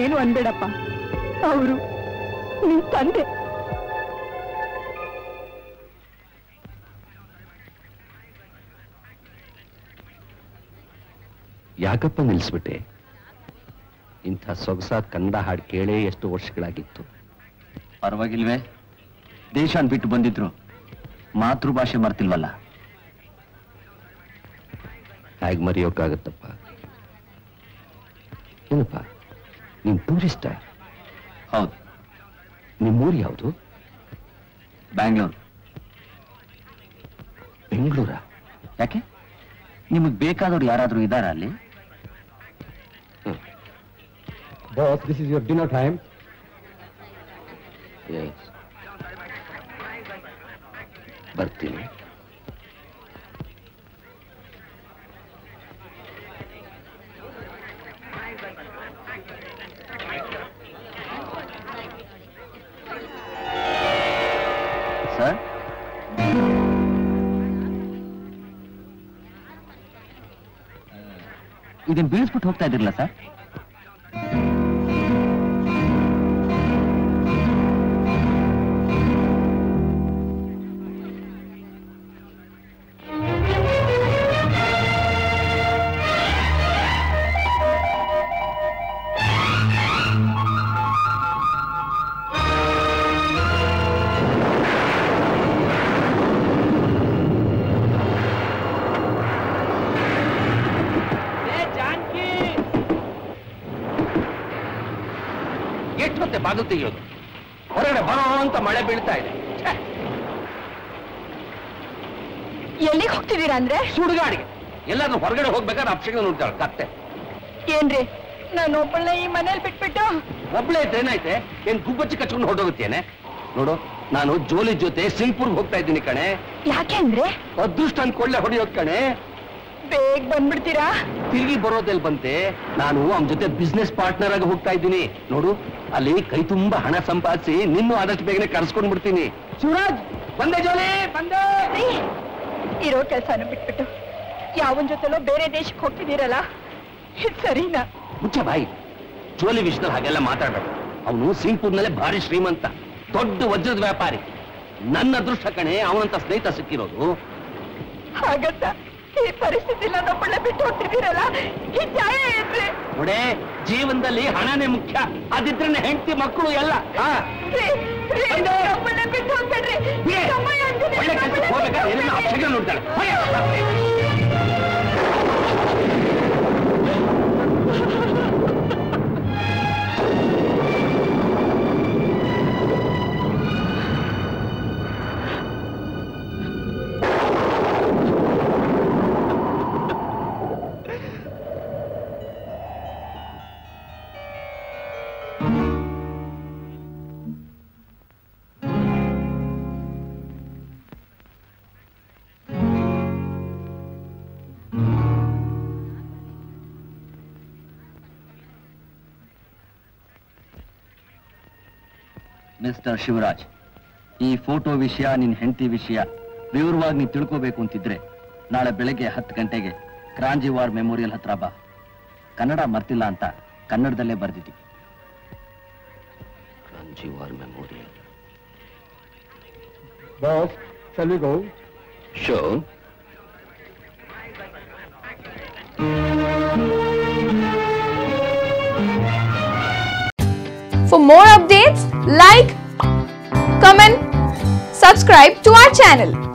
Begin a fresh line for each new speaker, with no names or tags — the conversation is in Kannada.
ಏನು ಅನ್ಬೇಡಪ್ಪ ಅವರು ನಿನ್ ತಂದೆ
ಯಾಕಪ್ಪ ನಿಲ್ಲಿಸ್ಬಿಟ್ಟೆ ಇಂಥ ಸೊಗಸಾದ ಕನ್ನಡ ಹಾಡು ಕೇಳೇ ಎಷ್ಟು ವರ್ಷಗಳಾಗಿತ್ತು
ಪರವಾಗಿಲ್ವೇ ದೇಶನ್ ಬಿಟ್ಟು ಬಂದಿದ್ರು ಮಾತೃಭಾಷೆ ಮರ್ತಿಲ್ವಲ್ಲ
ಹೇಗೆ ಮರೆಯೋಕ್ಕಾಗತ್ತಪ್ಪ ಏನಪ್ಪ ನೀನ್ ಟೂರಿಸ್ಟ
ಹೌದು
ನಿಮ್ಮೂರು ಯಾವುದು
ಬ್ಯಾಂಗ್ಳೂರು
ಬೆಂಗಳೂರ
ಯಾಕೆ ನಿಮಗೆ ಬೇಕಾದವ್ರು ಯಾರಾದ್ರೂ ಇದ್ದಾರಾ ಅಲ್ಲಿ
boss this is your dinner time
ಬರ್ತೀನಿ
ಸರ್ ಇದನ್ನ ಬೀಳಿಸ್ಬಿಟ್ಟು ಹೋಗ್ತಾ ಇದ್ರಲ್ಲ ಸರ್
ಎಷ್ಟು ಹೊತ್ತೆ ಬಾಗಿಲು ತೆಗೆಯೋದು ಹೊರಗಡೆ ಬರೋ ಅಂತ ಮಳೆ ಬೀಳ್ತಾ ಇದೆ ಛೆ,
ಎಲ್ಲಿಗೆ ಹೋಗ್ತಿದ್ದೀರಾ ಅಂದ್ರೆ
ಸುಡುಗಾಡಿಗೆ ಎಲ್ಲಾದ್ರೂ ಹೊರಗಡೆ ಹೋಗ್ಬೇಕಾದ್ರೆ ಅಪ್ಷಗಳು ನೋಡ್ತಾಳೆ ಕತ್ತೆ
ಏನ್ರಿ ನಾನು ಒಬ್ಬಳನ್ನ ಈ ಮನೇಲಿ ಬಿಟ್ಬಿಟ್ಟು
ಒಬ್ಳೆ ಇದ್ರೆ ಏನಾಯ್ತೆ ಏನ್ ಗುಬ್ಬಚ್ಚಿ ಕಚ್ಕೊಂಡು ಹೊರಟೋಗುತ್ತೇನೆ ನೋಡು ನಾನು ಜೋಲಿ ಜೊತೆ ಸಿಂಗ್ಪುರ್ಗೆ ಹೋಗ್ತಾ ಇದ್ದೀನಿ ಕಣೆ
ಯಾಕೆ ಅಂದ್ರೆ
ಅದೃಷ್ಟ ಅನ್ಕೊಳ್ಳೆ ಹೊಡೆಯೋದ್ ಕಣೆ
ಬೇಗ ಬಂದ್ಬಿಡ್ತೀರಾ
ತಿರುಗಿ ಬರೋದೆಲ್ ಬಂತೆ ನಾನು ಅವನ ಜೊತೆ ಬಿಸ್ನೆಸ್ ಪಾರ್ಟ್ನರ್ ಆಗಿ ಹೋಗ್ತಾ ಇದ್ದೀನಿ ನೋಡು ಅಲ್ಲಿ ಕೈ ತುಂಬಾ ಹಣ ಸಂಪಾದಿಸಿ ನಿನ್ನೂ ಆದಷ್ಟು ಬೇಗನೆ ಕರ್ಸ್ಕೊಂಡ್ ಬಿಡ್ತೀನಿ ಶಿವರಾಜ್ ಬಂದೆ ಜೋಲಿ ಬಂದೆ
ರೀ, ಇರೋ ಕೆಲ್ಸನ ಬಿಟ್ಬಿಟ್ಟು ಯಾವನ್ ಜೊತೆಲೋ ಬೇರೆ ದೇಶಕ್ಕೆ ಹೋಗ್ತಿದ್ದೀರಲ್ಲ ಇದ್ ಸರಿನಾ
ಮುಚ್ಚ ಬಾಯಿ ಜೋಲಿ ವಿಷಯದಲ್ಲಿ ಹಾಗೆಲ್ಲ ಮಾತಾಡ್ಬೇಡ ಅವನು ಸಿಂಗ್ಪುರ್ನಲ್ಲೇ ಭಾರಿ ಶ್ರೀಮಂತ ದೊಡ್ಡ ವಜ್ರದ ವ್ಯಾಪಾರಿ ನನ್ನ ಅದೃಷ್ಟ ಕಣೆ ಅವನಂತ ಸ್ನೇಹಿತ ಸಿಕ್ಕಿರೋದು
ಹಾಗಂತ ಈ ಪರಿಸ್ಥಿತಿ ನನ್ನೊಬ್ಬಳೆ ಬಿಟ್ಟು ಹೋಗ್ತಿದ್ದೀರಲ್ಲ ಈ ನ್ಯಾಯ ಏನ್ರಿ
ನೋಡೆ ಜೀವನದಲ್ಲಿ ಹಣನೇ ಮುಖ್ಯ ಅದಿದ್ರೇನೆ ಹೆಂಡತಿ ಮಕ್ಕಳು ಎಲ್ಲ ಹಾ
ರೀ, ರೀ,
ಬಂದೆ.
ನನ್ನೊಬ್ಬಳನ್ನ ಬಿಟ್ಟು ಹೋಗ್ಬೇಡ್ರಿ
ಬಿಡೆ.
ಸಮಯ ಆಗ್ತಿದೆ,
ಒಳ್ಳೆ ಕೆಲ್ಸಕ್ಕೆ
ನನ್ನೊಬ್ಬಳನ್ನ
ಹೋಗ್ಬೇಕಾದ್ರೆ ಏನೇನೋ
ಬಿಟ್ಟು
ಅಪಶಕನ ನೋಡ್ತಾಳೆ ಹೋಗಿ.
ಮಿಸ್ಟರ್ ಶಿವರಾಜ್ ಈ ಫೋಟೋ ವಿಷಯ ನಿನ್ ಹೆಂಡತಿ ವಿಷಯ ವಿವರವಾಗಿ ನೀನ್ ತಿಳ್ಕೋಬೇಕು ಅಂತಿದ್ರೆ ನಾಳೆ ಬೆಳಗ್ಗೆ ಹತ್ತು ಗಂಟೆಗೆ ಕ್ರಾಂಜಿವಾರ್ ಮೆಮೋರಿಯಲ್ ಹತ್ರ ಬಾ ಕನ್ನಡ ಮರ್ತಿಲ್ಲ ಅಂತ ಕನ್ನಡದಲ್ಲೇ ಬರ್ದಿದ್ದೀವಿ
ಕಾಂಜೀವಾರ್ memorial
boss shall we go
show
For more updates, like, comment, subscribe to our channel.